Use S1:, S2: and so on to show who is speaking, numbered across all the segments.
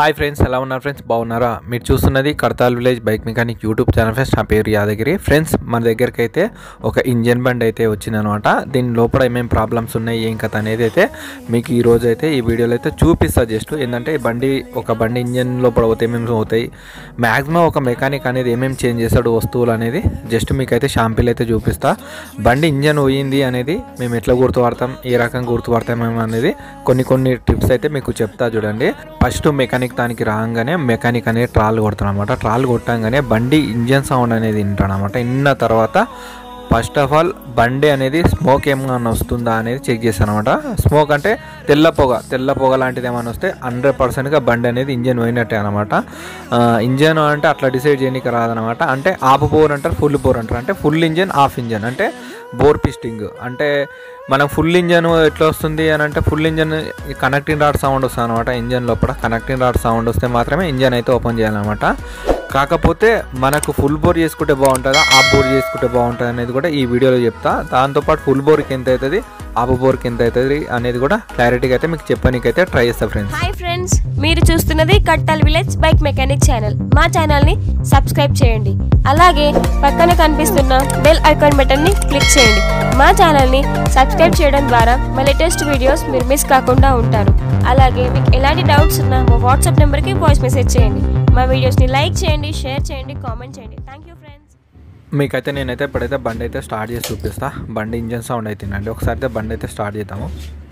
S1: hi friends ఎలా ఉన్నారు friends బాగున్నారా మీరు చూస్తున్నది Kadtal village bike mechanic YouTube channel friends నా పేరు యాదగిరి ఫ్రెండ్స్ మన దగ్గరికి అయితే ఒక ఇంజన్ బండి అయితే వచ్చిందనమాట దీని లోపల ఏమేమి ప్రాబ్లమ్స్ ఉన్నాయి ఏం కథ అనేది అయితే మీకు ఈ రోజు అయితే ఈ వీడియోలో అయితే చూపిస్తా జస్ట్ ఏంటంటే ఈ బండి ఒక బండి ఇంజన్ లోపల పోతే ఏమేమి అవుతాయి మ్యాక్సిమం ఒక మెకానిక్ అనేది ఏమేమి చేంజ్ చేస్తాడు వస్తువులు అనేది జస్ట్ మీకు అయితే షాంపిల్ అయితే చూపిస్తా బండి ఇంజన్ పోయింది అనేది మేము ఎట్లా గుర్తుపడతాం ఏ రకంగా గుర్తుపడతాం అనేది కొన్ని కొన్ని టిప్స్ అయితే మీకు చెప్తా చూడండి ఫస్ట్ మెకానిక్ దానికి రాగానే మెకానిక్ అనేది ట్రాల్ కొడతాడు అనమాట ట్రాల్ కొట్టంగానే బండి ఇంజన్ సౌండ్ అనేది వింటాడు అనమాట విన్న తర్వాత ఫస్ట్ ఆఫ్ ఆల్ బండి అనేది స్మోక్ ఏమైనా వస్తుందా అనేది చెక్ చేస్తాను అనమాట స్మోక్ అంటే తెల్ల పొగ తెల్ల పొగ లాంటిది ఏమైనా వస్తే హండ్రెడ్ పర్సెంట్గా బండి అనేది ఇంజన్ పోయినట్టే అనమాట ఇంజన్ అంటే అట్లా డిసైడ్ చేయడానికి రాదనమాట అంటే ఆఫ్ బోర్ అంటారు ఫుల్ బోర్ అంటారు అంటే ఫుల్ ఇంజన్ ఆఫ్ ఇంజన్ అంటే బోర్ పిస్టింగ్ అంటే మనం ఫుల్ ఇంజన్ ఎట్లా వస్తుంది అని అంటే full engine connecting rod sound వస్తుంది అనమాట ఇంజన్ లోపల కనెక్టింగ్ రాడ్ సౌండ్ వస్తే మాత్రమే ఇంజన్ అయితే ఓపెన్ చేయాలన్నమాట కాకపోతే మనకు ఫుల్ బోర్ చేసుకుంటే బాగుంటుందా ఆఫ్ బోర్ చేసుకుంటే బాగుంటుంది అనేది కూడా ఈ వీడియోలో చెప్తా దాంతోపాటు ఫుల్ బోర్కి ఎంత అవుతుంది ఆఫ్ బోర్కి ఎంత అవుతుంది అనేది కూడా క్లారిటీగా అయితే మీకు చెప్పనీకైతే ట్రై చేస్తా ఫ్రెండ్స్
S2: హాయ్ ఫ్రెండ్స్ మీరు చూస్తున్నది Kattal village bike mechanic channel మా ఛానల్ ని సబ్స్క్రైబ్ చేయండి అలాగే పక్కన కనిపిస్తున్న బెల్ ఐకాన్ బటన్ ని క్లిక్ చేయండి మా ఛానల్ ని సబ్స్క్రైబ్ చేయడం ద్వారా మా లేటెస్ట్ వీడియోస్ మీరు మిస్ కాకుండా ఉంటారు అలాగే మీకు ఎలాంటి డౌట్స్ ఉన్నా మా వాట్సాప్ నెంబర్కి వాయిస్ మెసేజ్ చేయండి మా వీడియోస్ని లైక్ చేయండి షేర్ చేయండి కామెంట్ చేయండి థ్యాంక్ యూ ఫ్రెండ్స్
S1: మీకైతే నేనైతే ఇప్పుడైతే బండి అయితే స్టార్ట్ చేసి చూపిస్తా బండి ఇంజన్ సౌండ్ అవుతుందండి ఒకసారి అయితే బండి అయితే స్టార్ట్ చేద్దాము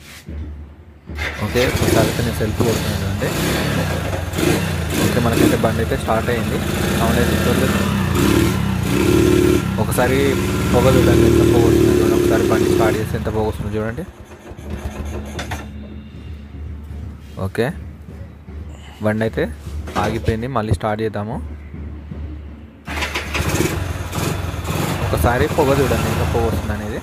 S1: ఓకే ఒకసారి అయితే నేను సెల్ఫ్ కొడుతున్నాను అండి ఓకే మనకైతే బండి అయితే స్టార్ట్ అయింది సౌండ్ అయితే చూడలేదు ఒకసారి పొగ చూడండి ఎంత పొగ వస్తుంది చూడండి ఒకసారి బండి స్టార్ట్ చేస్తే ఎంత పొగ వస్తుంది చూడండి ఓకే బండి అయితే ఆగిపోయింది మళ్ళీ స్టార్ట్ చేద్దాము ఒకసారి పొగ చూడండి ఎంత పొగ వస్తుంది అనేది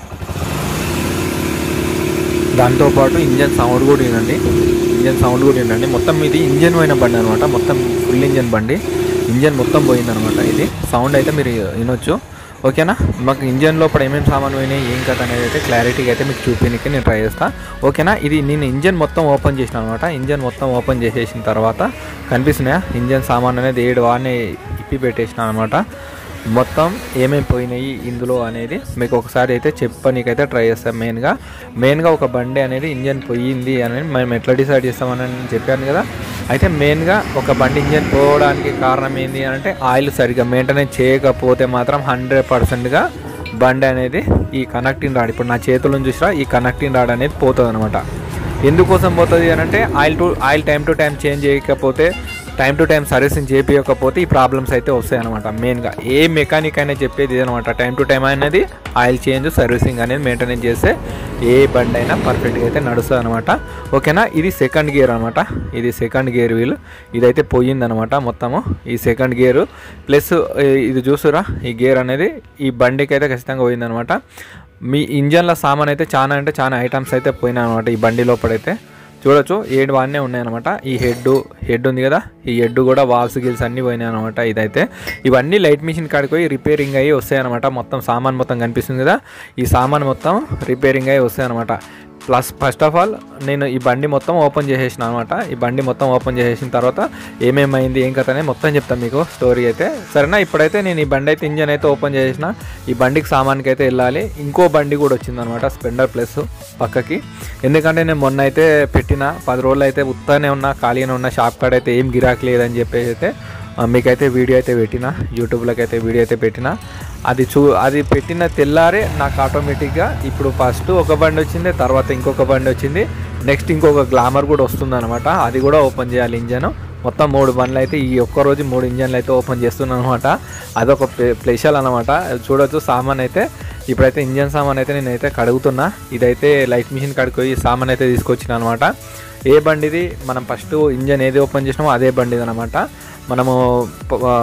S1: దాంతోపాటు ఇంజన్ సౌండ్ కూడా వినండి ఇంజన్ సౌండ్ కూడా వినండి మొత్తం ఇది ఇంజన్ పోయిన బండి అనమాట మొత్తం ఫుల్ ఇంజన్ బండి ఇంజన్ మొత్తం పోయిందనమాట ఇది సౌండ్ అయితే మీరు వినొచ్చు ఓకేనా మాకు ఇంజన్ లోపల ఏమేమి సామాన్ పోయినాయి ఏం కథ అనేది అయితే క్లారిటీగా అయితే మీకు చూపించడానికి నేను ట్రై చేస్తాను ఓకేనా ఇది నేను ఇంజన్ మొత్తం ఓపెన్ చేసిన అనమాట ఇంజన్ మొత్తం ఓపెన్ చేసేసిన తర్వాత కనిపిస్తున్నాయా ఇంజన్ సామాన్ అనేది ఏడు వాడిని ఇప్పి పెట్టేసిన అనమాట మొత్తం ఏమేమి పోయినాయి ఇందులో అనేది మీకు ఒకసారి అయితే చెప్పనీకైతే ట్రై చేస్తాం మెయిన్గా మెయిన్గా ఒక బండి అనేది ఇంజన్ పోయింది అని మేము ఎట్లా డిసైడ్ చేస్తామని నేను చెప్పాను కదా అయితే మెయిన్గా ఒక బండి ఇంజన్ పోవడానికి కారణం ఏంటి అని అంటే ఆయిల్ సరిగ్గా మెయింటెనెన్స్ చేయకపోతే మాత్రం హండ్రెడ్ పర్సెంట్గా బండి అనేది ఈ కనెక్టింగ్ రాడ్ ఇప్పుడు నా చేతులను చూసినా ఈ కనెక్టింగ్ రాడ్ అనేది పోతుంది అనమాట ఎందుకోసం పోతుంది అని అంటే oil to oil time to time change చేయకపోతే టైం టు టైం సర్వీసింగ్ చేపించకపోతే ఈ ప్రాబ్లమ్స్ అయితే వస్తాయి అనమాట మెయిన్గా ఏ మెకానిక్ అయినా చెప్పేది ఇదనమాట టైం టు టైం అనేది ఆయిల్ చేంజ్ సర్వీసింగ్ అనేది మెయింటెనెన్స్ చేస్తే ఏ బండి అయినా పర్ఫెక్ట్గా అయితే నడుస్తుంది అనమాట ఓకేనా ఇది సెకండ్ గేర్ అనమాట ఇది సెకండ్ గేర్ వీల్ ఇదైతే పోయిందనమాట మొత్తము ఈ సెకండ్ గేరు ప్లస్ ఇది చూసురా ఈ గేర్ అనేది ఈ బండికి అయితే ఖచ్చితంగా పోయిందనమాట మీ ఇంజన్ల సామాన్ అయితే చాలా అంటే చాలా ఐటమ్స్ అయితే పోయినాయి అనమాట ఈ బండి లోపలైతే చూడొచ్చు ఏడు వాడినే ఉన్నాయన్నమాట ఈ హెడ్ హెడ్ ఉంది కదా ఈ హెడ్ కూడా వాల్స్ గిల్స్ అన్నీ పోయినాయి అనమాట ఇదైతే ఇవన్నీ లైట్ మిషన్ కాడికి పోయి రిపేరింగ్ అయ్యి వస్తాయన్నమాట మొత్తం సామాన్ మొత్తం కనిపిస్తుంది కదా ఈ సామాన్ మొత్తం రిపేరింగ్ అయ్యి వస్తాయన్నమాట ప్లస్ ఫస్ట్ ఆఫ్ ఆల్ నేను ఈ బండి మొత్తం ఓపెన్ చేసేసిన అనమాట ఈ బండి మొత్తం ఓపెన్ చేసేసిన తర్వాత ఏమేమైంది ఏం కథ అనేది మొత్తం చెప్తాను మీకు స్టోరీ అయితే సరేనా ఇప్పుడైతే నేను ఈ బండి అయితే ఇంజన్ అయితే ఓపెన్ చేసేసిన ఈ బండికి సామాన్కి అయితే వెళ్ళాలి ఇంకో బండి కూడా వచ్చిందనమాట స్పెండర్ ప్లస్ పక్కకి ఎందుకంటే నేను మొన్న అయితే పెట్టిన పది రోజులు అయితే ఉత్తగానే ఉన్నా ఖాళీగానే ఉన్న షాప్ కాడ అయితే ఏం గిరాకీ లేదని చెప్పేసి అయితే ఆ, మీకైతే వీడియో అయితే పెట్టిన యూట్యూబ్లోకి అయితే వీడియో అయితే పెట్టిన అది చూ అది పెట్టిన తెల్లారే నాకు ఆటోమేటిక్గా ఇప్పుడు ఫస్ట్ ఒక బండి వచ్చింది తర్వాత ఇంకొక బండి వచ్చింది నెక్స్ట్ ఇంకొక గ్లామర్ కూడా వస్తుంది అనమాట అది కూడా ఓపెన్ చేయాలి ఇంజన్ మొత్తం మూడు బండ్లు అయితే ఈ ఒక్క రోజు మూడు ఇంజన్లు అయితే ఓపెన్ చేస్తున్నాను అనమాట అదొక స్పెషల్ అనమాట చూడొచ్చు సామాన్ అయితే ఇప్పుడైతే ఇంజన్ సామాన్ అయితే నేనైతే కడుగుతున్నా ఇదైతే లైట్ మిషన్ కడుక్కు పోయి సామాన్ అయితే తీసుకొచ్చిన అనమాట ఏ బండిది మనం ఫస్ట్ ఇంజన్ ఏది ఓపెన్ చేసినామో అదే బండిది అనమాట మనము ప- ఆ,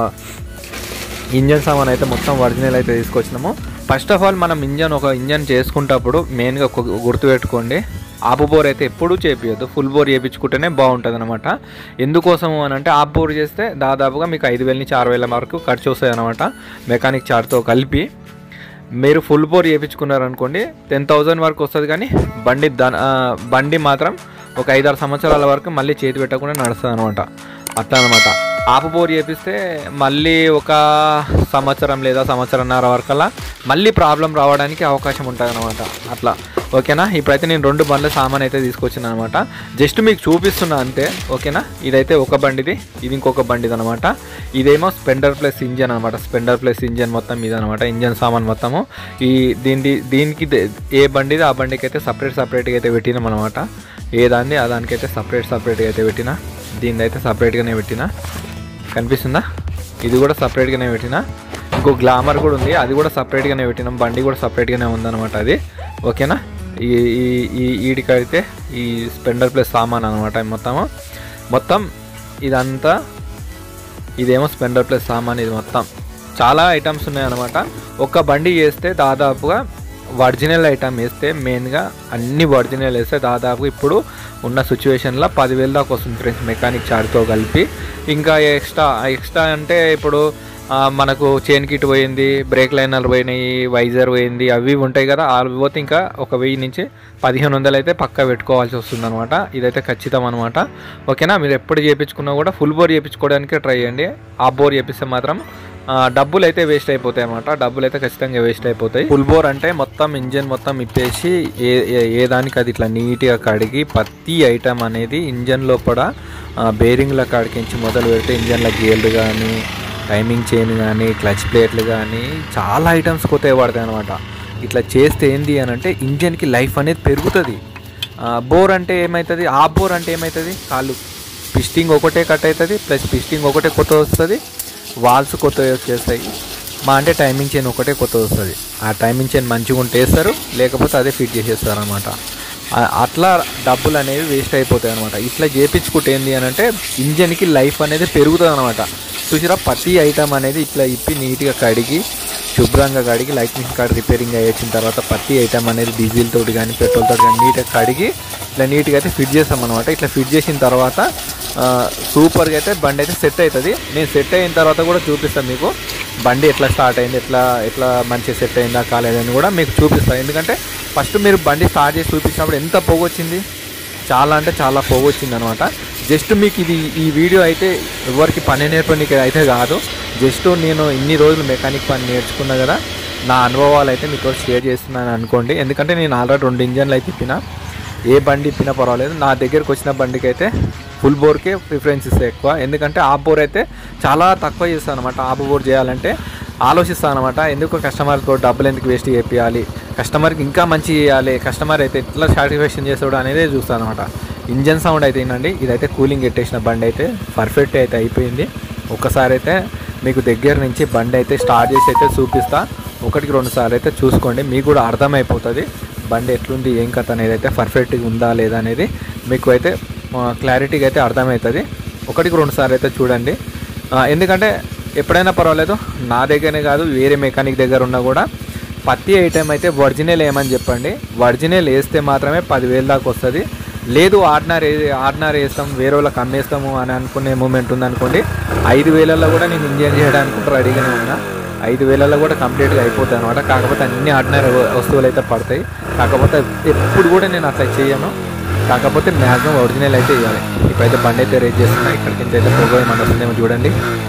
S1: ఇంజన్ సామాన్ అయితే మొత్తం ఒరిజినల్ అయితే తీసుకొచ్చినాము ఫస్ట్ ఆఫ్ ఆల్ మనం ఇంజన్ ఒక ఇంజన్ చేసుకుంటప్పుడు మెయిన్గా ఒక గుర్తుపెట్టుకోండి ఆపు బోర్ అయితే ఎప్పుడూ చేపించద్దు ఫుల్ బోర్ చేయించుకుంటేనే బాగుంటుంది అనమాట ఎందుకోసము అని అంటే ఆపు బోర్ చేస్తే దాదాపుగా మీకు ఐదు వేల నుంచి ఆరు వేల వరకు ఖర్చు వస్తాయి అనమాట మెకానిక్ చార్జ్తో కలిపి మీరు ఫుల్ బోర్ చేయించుకున్నారనుకోండి టెన్ థౌజండ్ వరకు వస్తుంది కానీ బండి దన ఆ, బండి మాత్రం ఒక ఐదారు సంవత్సరాల వరకు మళ్ళీ చేతి పెట్టకుండా నడుస్తుంది అనమాట అట్లా అనమాట ఆపు బోర్ చేపిస్తే మళ్ళీ ఒక సంవత్సరం లేదా సంవత్సరంన్నర వరకల్లా మళ్ళీ ప్రాబ్లం రావడానికి అవకాశం ఉంటుంది అనమాట అట్లా ఓకేనా ఇప్పుడైతే నేను రెండు బండ్ల సామాన్ అయితే తీసుకొచ్చాను అనమాట జస్ట్ మీకు చూపిస్తున్నా అంతే ఓకేనా ఇదైతే ఒక బండిది ఇది ఇంకొక బండిది అనమాట ఇదేమో స్పెండర్ ప్లస్ ఇంజన్ అనమాట స్పెండర్ ప్లస్ ఇంజన్ మొత్తం ఇది అనమాట ఇంజన్ సామాన్ మొత్తము ఈ దీని దీనికి దే- ఏ బండిది ఆ బండికి అయితే సపరేట్ సపరేట్గా అయితే పెట్టినాం అనమాట ఏ దాన్ని ఆ దానికైతే సపరేట్ సపరేట్గా అయితే పెట్టిన దీన్ని అయితే సపరేట్గానే పెట్టిన కనిపిస్తుందా ఇది కూడా సపరేట్గానే పెట్టిన ఇంకో గ్లామర్ కూడా ఉంది అది కూడా సపరేట్గానే పెట్టినాం బండి కూడా సపరేట్గానే ఉందన్నమాట అది ఓకేనా ఈ ఈ ఈ ఈడికైతే ఈ స్పెండర్ ప్లస్ సామాన్ అనమాట మొత్తము మొత్తం ఇదంతా ఇదేమో స్పెండర్ ప్లస్ సామాన్ ఇది మొత్తం చాలా ఐటమ్స్ ఉన్నాయన్నమాట ఒక బండి వేస్తే దాదాపుగా ఒరిజినల్ ఐటమ్ వేస్తే మెయిన్గా అన్ని ఒరిజినల్ వేస్తే దాదాపు ఇప్పుడు ఉన్న సిచ్యువేషన్లో పదివేల దాకా వస్తుంది ఫ్రెండ్స్ మెకానిక్ ఛార్జ్తో కలిపి ఇంకా ఎక్స్ట్రా ఎక్స్ట్రా అంటే ఇప్పుడు ఆ, మనకు చైన్ కిట్ పోయింది బ్రేక్ లైనర్లు పోయినాయి వైజర్ పోయింది అవి ఇవి ఉంటాయి కదా అవి పోతే ఇంకా ఒక వెయ్యి నుంచి పదిహేను వందలు అయితే పక్కా పెట్టుకోవాల్సి వస్తుంది అనమాట ఇదైతే ఖచ్చితం అనమాట ఓకేనా మీరు ఎప్పుడు చేయించుకున్నా కూడా ఫుల్ బోర్ చేయించుకోవడానికే ట్రై చేయండి ఆ బోర్ చేపిస్తే మాత్రం ఆ, డబ్బులు అయితే వేస్ట్ అయిపోతాయి అనమాట డబ్బులు అయితే ఖచ్చితంగా వేస్ట్ అయిపోతాయి ఫుల్ బోర్ అంటే మొత్తం ఇంజన్ మొత్తం ఇప్పేసి ఏ ఏ- ఏ దానికి అది ఇట్లా నీట్గా కడిగి ప్రతి ఐటమ్ అనేది ఇంజన్ లోపల బేరింగ్ల కాడికించి మొదలు పెడితే ఇంజన్ల గేర్లు కానీ టైమింగ్ చైన్ కానీ క్లచ్ ప్లేట్లు కానీ చాలా ఐటమ్స్ కొత్తవి పడతాయి అనమాట ఇట్లా చేస్తే ఏంది అని అంటే ఇంజన్కి లైఫ్ అనేది పెరుగుతుంది బోర్ అంటే ఏమవుతుంది ఆ బోర్ అంటే ఏమవుతుంది కాళ్ళు పిస్టింగ్ ఒకటే కట్ అవుతుంది ప్లస్ పిస్టింగ్ ఒకటే కొత్త వస్తుంది వాల్స్ కొత్త వచ్చేస్తాయి మా అంటే టైమింగ్ చైన్ ఒకటే కొత్త వస్తుంది ఆ టైమింగ్ చైన్ మంచిగా ఉంటే వేస్తారు లేకపోతే అదే ఫిట్ చేసేస్తారు అనమాట అట్లా డబ్బులు అనేవి వేస్ట్ అయిపోతాయి అనమాట ఇట్లా చేపించుకుంటే ఏంది అని అంటే ఇంజన్కి లైఫ్ అనేది పెరుగుతుంది అనమాట చూసిరా ప్రతి ఐటమ్ అనేది ఇట్లా ఇప్పి నీట్గా కడిగి శుభ్రంగా కడిగి లైట్ మిషన్ కార్డ్ రిపేరింగ్ అయ్యి వచ్చిన తర్వాత ప్రతి ఐటమ్ అనేది డీజిల్ తోటి కానీ పెట్రోల్ తోటి కానీ నీట్గా కడిగి ఇట్లా నీట్గా అయితే ఫిట్ చేస్తాం అనమాట ఇట్లా ఫిట్ చేసిన తర్వాత ఆ, సూపర్గా అయితే బండి అయితే సెట్ అవుతుంది నేను సెట్ అయిన తర్వాత కూడా చూపిస్తాను మీకు బండి ఎట్లా స్టార్ట్ అయింది ఎట్లా ఎట్లా మంచిగా సెట్ అయిందా కాలేదని కూడా మీకు చూపిస్తాను ఎందుకంటే ఫస్ట్ మీరు బండి స్టార్ట్ చేసి చూపించినప్పుడు ఎంత పొగ వచ్చింది చాలా అంటే చాలా పొగ వచ్చింది అనమాట జస్ట్ మీకు ఇది ఈ వీడియో అయితే ఎవరికి పని నేర్పడానికి అయితే కాదు జస్ట్ నేను ఇన్ని రోజులు మెకానిక్ పని నేర్చుకున్నా కదా నా అనుభవాలు అయితే మీతో షేర్ చేస్తున్నాను అనుకోండి ఎందుకంటే నేను ఆల్రెడీ రెండు ఇంజన్లు అయితే ఇప్పిన ఏ బండి ఇప్పినా పర్వాలేదు నా దగ్గరకు వచ్చిన బండికి అయితే ఫుల్ బోర్కే ప్రిఫరెన్స్ ఇస్తాయి ఎక్కువ ఎందుకంటే ఆఫ్ బోర్ అయితే చాలా తక్కువ చేస్తాను అనమాట ఆఫ్ బోర్ చేయాలంటే ఆలోచిస్తాను అనమాట ఎందుకు కస్టమర్తో డబ్బులు ఎందుకు వేస్ట్ చేయాలి కస్టమర్కి ఇంకా మంచి చేయాలి కస్టమర్ అయితే ఎట్లా సాటిస్ఫాక్షన్ చేస్తాడు అనేది చూస్తాను అనమాట ఇంజన్ సౌండ్ అయితే ఏంటండి ఇదైతే కూలింగ్ ఎట్టేసిన బండి అయితే పర్ఫెక్ట్ అయితే అయిపోయింది ఒక్కసారి అయితే మీకు దగ్గర నుంచి బండి అయితే స్టార్ట్ చేసి అయితే చూపిస్తా ఒకటికి రెండు సార్లు అయితే చూసుకోండి మీకు కూడా అర్థమైపోతుంది బండి ఎట్లుంది ఏం కథ అనేది అయితే పర్ఫెక్ట్గా ఉందా లేదా అనేది మీకు అయితే క్లారిటీగా అయితే అర్థమవుతుంది ఒకటికి రెండు సార్లు అయితే చూడండి ఆ, ఎందుకంటే ఎప్పుడైనా పర్వాలేదు నా దగ్గరనే కాదు వేరే మెకానిక్ దగ్గర ఉన్నా కూడా ప్రతి ఐటెం అయితే ఒరిజినల్ ఏమని చెప్పండి ఒరిజినల్ వేస్తే మాత్రమే పదివేలు దాకా వస్తుంది లేదు ఆర్డినరీ ఆర్డినరీ వేస్తాం వేరే వాళ్ళకి అమ్మేస్తాము అని అనుకునే మూమెంట్ ఉందనుకోండి ఐదు వేలలో కూడా నేను ఇంజన్ చేయడానికి రెడీగానే ఉన్నా ఐదు వేలలో కూడా కంప్లీట్గా అయిపోతాయి అనమాట కాకపోతే అన్ని ఆర్డినరీ వస్తువులు అయితే పడతాయి కాకపోతే ఎప్పుడు కూడా నేను అట్లా చేయను కాకపోతే మ్యాక్సిమం ఒరిజినల్ అయితే ఇవ్వాలి ఇప్పుడైతే బండి అయితే రేట్ చేస్తున్నా ఇక్కడికి నుంచి అయితే పొగ ఏమన్నా వస్తుందేమో చూడండి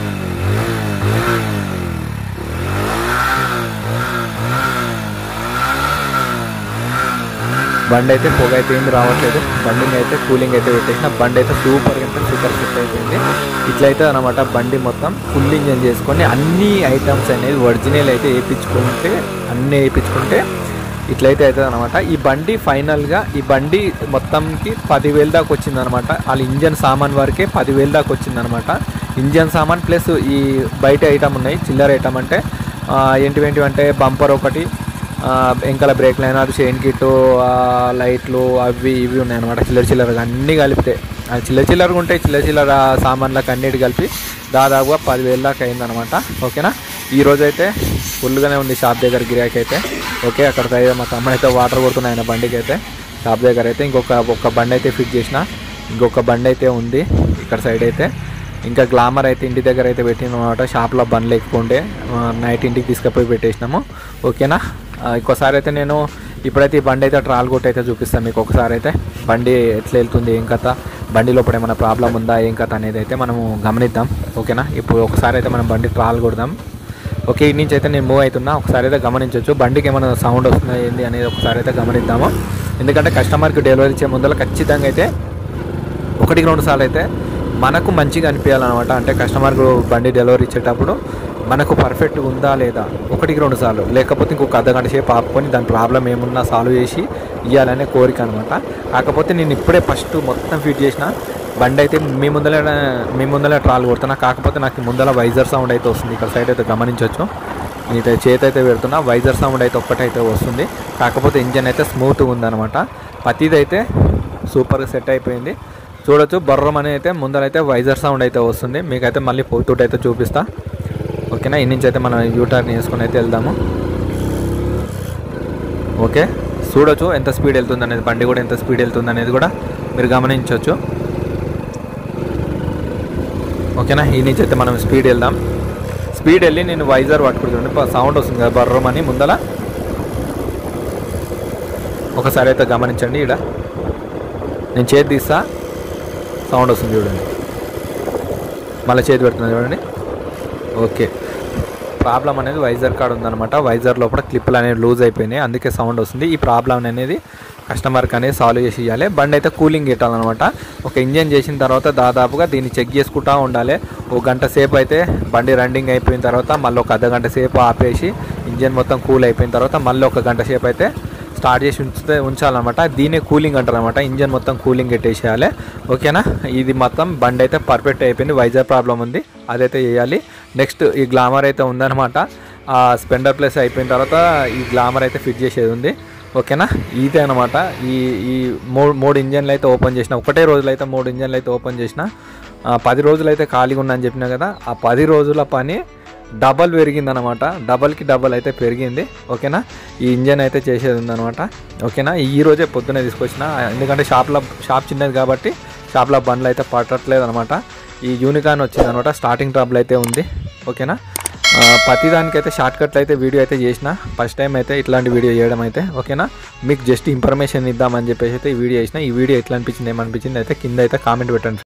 S1: బండి అయితే పొగ అయితే ఏమి రావట్లేదు బండిని అయితే కూలింగ్ అయితే పెట్టేసిన బండి అయితే సూపర్ అంటే సూపర్ ఫిట్ అయిపోయింది ఇట్లయితే అనమాట బండి మొత్తం ఫుల్ ఇంజన్ చేసుకొని అన్ని ఐటమ్స్ అనేది ఒరిజినల్ అయితే వేయించుకుంటే అన్నీ వేయించుకుంటే ఇట్లయితే అవుతుంది అనమాట ఈ బండి ఫైనల్గా ఈ బండి మొత్తంకి పదివేలు దాకా వచ్చింది అనమాట వాళ్ళ ఇంజన్ సామాన్ వరకే పదివేలు దాకా వచ్చింది అనమాట ఇంజన్ సామాన్ ప్లస్ ఈ బయట ఐటమ్ ఉన్నాయి చిల్లర ఐటమ్ అంటే ఆ, ఏంటివేంటివి అంటే బంపర్ ఒకటి ఆ, వెనకాల బ్రేక్ లైన్ అది చైన్ కిట్ లైట్లు అవి ఇవి ఉన్నాయి అనమాట చిల్లర చిల్లరగా అన్నీ కలిపితే ఆ చిల్లర చిల్లరగా ఉంటాయి చిల్లర చిల్లర సామాన్లకు అన్నిటి కలిపి దాదాపుగా పదివేల దాకా అయిందనమాట ఓకేనా ఈ రోజు అయితే ఫుల్గానే ఉంది షాప్ దగ్గర గిరాకీ అయితే ఓకే అక్కడ అయితే మా తమ్ముడు అయితే వాటర్ కొడుతున్నాయి ఆయన బండికి అయితే షాప్ దగ్గర అయితే ఇంకొక ఒక బండి అయితే ఫిట్ చేసిన ఇంకొక బండి అయితే ఉంది ఇక్కడ సైడ్ అయితే ఇంకా గ్లామర్ అయితే ఇంటి దగ్గర అయితే పెట్టినాం అనమాట షాప్లో బండ్లు ఎక్కువ ఉండే ఆ, నైట్ ఇంటికి తీసుకుపోయి పెట్టేసినాము ఓకేనా ఆ, ఇంకోసారి అయితే నేను ఇప్పుడైతే ఈ బండి అయితే ట్రాల్ కొట్టి అయితే చూపిస్తాను మీకు ఒకసారి అయితే బండి ఎట్లా వెళ్తుంది ఏం కథ బండి లోపల ఏమైనా ప్రాబ్లం ఉందా ఏం కథ అనేది అయితే మనము గమనిద్దాం ఓకేనా ఇప్పుడు ఒకసారి అయితే మనం బండి ట్రాల్ కొడదాం ఓకే ఇటు నుంచి అయితే నేను మూవ్ అవుతున్నా ఒకసారి అయితే గమనించవచ్చు బండికి ఏమైనా సౌండ్ వస్తుందా ఏంది అనేది ఒకసారి అయితే గమనిద్దాము ఎందుకంటే కస్టమర్కి డెలివరీ ఇచ్చే ముందర ఖచ్చితంగా అయితే ఒకటికి రెండు సార్లు అయితే మనకు మంచిగా అనిపించాలన్నమాట అంటే కస్టమర్కు బండి డెలివరీ ఇచ్చేటప్పుడు మనకు పర్ఫెక్ట్ ఉందా లేదా ఒకటికి రెండు సార్లు లేకపోతే ఇంకొక అర్ధ గంట సేపు ఆపుకొని దాని ప్రాబ్లం ఏమున్నా సాల్వ్ చేసి ఇవ్వాలనే కోరిక అనమాట కాకపోతే నేను ఇప్పుడే ఫస్ట్ మొత్తం ఫిట్ చేసిన బండి అయితే మీ ముందర మీ ముందర ట్రాల్ కొడుతున్నా కాకపోతే నాకు ముందర వైజర్ సౌండ్ అయితే వస్తుంది ఇక్కడ సైడ్ అయితే గమనించవచ్చు నేనైతే చేతి అయితే పెడుతున్నా వైజర్ సౌండ్ అయితే ఒక్కటైతే వస్తుంది కాకపోతే ఇంజన్ అయితే స్మూత్గా ఉందన్నమాట ప్రతిది అయితే సూపర్గా సెట్ అయిపోయింది చూడొచ్చు బర్రం అని అయితే ముందరైతే వైజర్ సౌండ్ అయితే వస్తుంది మీకైతే మళ్ళీ పోతూట అయితే చూపిస్తా ఓకేనా ఈ నుంచి అయితే మనం యూటర్న్ వేసుకొని అయితే వెళ్దాము ఓకే చూడొచ్చు ఎంత స్పీడ్ వెళ్తుంది అనేది బండి కూడా ఎంత స్పీడ్ వెళ్తుంది అనేది కూడా మీరు గమనించవచ్చు ఓకేనా ఈ నుంచి అయితే మనం స్పీడ్ వెళ్దాం స్పీడ్ వెళ్ళి నేను వైజర్ పట్టుకుంటుండే సౌండ్ వస్తుంది కదా బర్రం అని ముందల ఒకసారి అయితే గమనించండి ఇక్కడ నేను చేతి తీస్తా సౌండ్ వస్తుంది చూడండి మళ్ళీ చేతి పెడుతున్నా చూడండి ఓకే ప్రాబ్లం అనేది వైజర్ కాడ ఉందన్నమాట వైజర్ లోపల క్లిప్పులు అనేవి లూజ్ అయిపోయినాయి అందుకే సౌండ్ వస్తుంది ఈ ప్రాబ్లం అనేది కస్టమర్కి అనేది సాల్వ్ చేసి ఇవ్వాలి బండి అయితే కూలింగ్ పెట్టాలన్నమాట ఒక ఇంజన్ చేసిన తర్వాత దాదాపుగా దీన్ని చెక్ చేసుకుంటూ ఉండాలి ఒక గంట సేపు అయితే బండి రన్నింగ్ అయిపోయిన తర్వాత మళ్ళీ ఒక అర్ధ గంట సేపు ఆపేసి ఇంజన్ మొత్తం కూల్ అయిపోయిన తర్వాత మళ్ళీ ఒక గంట సేపు అయితే స్టార్ట్ చేసి ఉంచితే ఉంచాలన్నమాట దీనే కూలింగ్ అంటారు అనమాట ఇంజన్ మొత్తం కూలింగ్ పెట్టేసేయాలి ఓకేనా ఇది మొత్తం బండి అయితే పర్ఫెక్ట్ అయిపోయింది వైజర్ ప్రాబ్లం ఉంది అదైతే చేయాలి నెక్స్ట్ ఈ గ్లామర్ అయితే ఉందన్నమాట ఆ స్పెండర్ ప్లేస్ అయిపోయిన తర్వాత ఈ గ్లామర్ అయితే ఫిట్ చేసేది ఉంది ఓకేనా ఇదే అనమాట ఈ ఈ మూడు మూడు ఇంజన్లు అయితే ఓపెన్ చేసిన ఒకటే రోజులు అయితే మూడు ఇంజన్లు అయితే ఓపెన్ చేసిన ఆ, పది రోజులు అయితే ఖాళీగా ఉన్నా అని చెప్పినా కదా ఆ పది రోజుల పని డబల్ పెరిగిందనమాట డబల్కి డబల్ అయితే పెరిగింది ఓకేనా ఈ ఇంజన్ అయితే చేసేది ఉందనమాట ఓకేనా ఈ రోజే పొద్దునే తీసుకొచ్చిన ఎందుకంటే షాప్లో షాప్ చిన్నది కాబట్టి షాప్లో బండ్లు అయితే పట్టట్లేదు అనమాట ఈ యూనికాన్ వచ్చింది అనమాట స్టార్టింగ్ ట్రబుల్ అయితే ఉంది ఓకేనా ఆ, ప్రతి దానికైతే షార్ట్ కట్లు అయితే వీడియో అయితే చేసిన ఫస్ట్ టైం అయితే ఇట్లాంటి వీడియో చేయడం అయితే ఓకేనా మీకు జస్ట్ ఇన్ఫర్మేషన్ ఇద్దామని చెప్పేసి అయితే ఈ వీడియో చేసిన ఈ వీడియో ఎట్లా అనిపించింది ఏమనిపించింది అయితే కింద అయితే కామెంట్ పెట్టండి